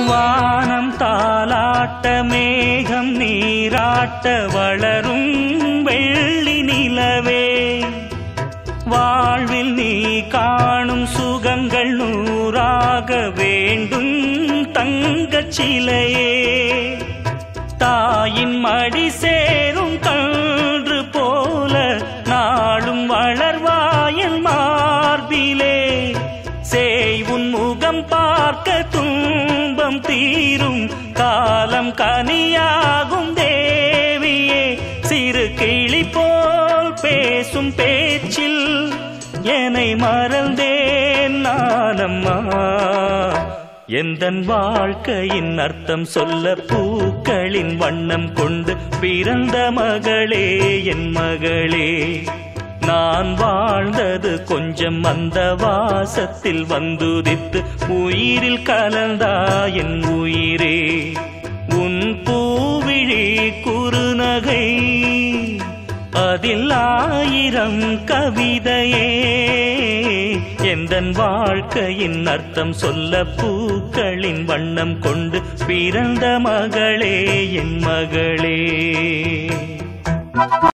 வானம் தாலாட்ட மேகம் நீராட்ட வளரும் வெள்ளி நிலவே வாழ்வில் நீ காணும் சுகங்கள் நூறாக வேண்டும் தங்கச் சிலையே தாயின் மடி சேரும் கன்று போல நாளும் வளர்வாயல் மார்பிலே சேய் உன் முகம் பார்க்க துன்பம் தீரும் காலம் கனியாகும் தேவியே சிறு கிளி போல் பேசும் பேச்சில் என்னை மறந்தேன் நானம்மா எந்தன் வாழ்க்கையின் அர்த்தம் சொல்ல பூக்களின் வண்ணம் கொண்டு பிறந்த மகளே என் மகளே நான் வாழ்ந்தது கொஞ்சம் அந்த வாசத்தில் வந்துதித்து உயிரில் கலந்தா என் உயிரே உன் பூவிழி குறுநகை அதில் ஆயிரம் கவிதையே எந்தன் வாழ்க்கையின் அர்த்தம் சொல்ல பூக்களின் வண்ணம் கொண்டு பிறந்த மகளே என் மகளே